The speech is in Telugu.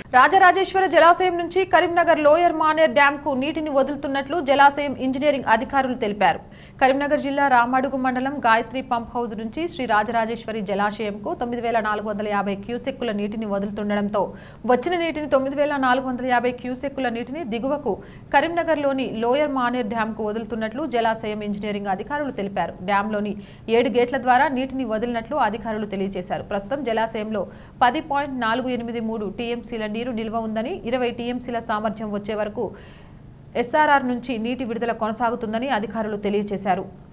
రాజరాజేశ్వర జలాశయం నుంచి కరీంనగర్ లోయర్ మానేర్ డ్యాంకు నీటిని వదులుతున్నట్లు జలాశయం ఇంజనీరింగ్ అధికారులు తెలిపారు కరీంనగర్ జిల్లా రామడుగు మండలం గాయత్రి పంప్ హౌస్ నుంచి శ్రీ రాజరాజేశ్వరి జలాశయంకు తొమ్మిది వేల నాలుగు వందల యాభై క్యూసెక్కుల నీటిని వదులుతుండటంతో వచ్చిన నీటిని తొమ్మిది వేల నాలుగు వందల యాభై క్యూసెక్కుల నీటిని దిగువకు కరీంనగర్లోని లోయర్ మానేర్ డ్యాంకు వదులుతున్నట్లు జలాశయం ఇంజనీరింగ్ అధికారులు తెలిపారు డ్యాంలోని ఏడు గేట్ల ద్వారా నీటిని వదిలినట్లు అధికారులు తెలియజేశారు ప్రస్తుతం జలాశయంలో పది పాయింట్ నాలుగు ఎనిమిది మూడు టీఎంసీల నీరు నిల్వ ఉందని ఇరవై టీఎంసీల సామర్థ్యం వచ్చే వరకు ఎస్ఆర్ఆర్ నుంచి నీటి విడుదల కొనసాగుతుందని అధికారులు తెలియజేశారు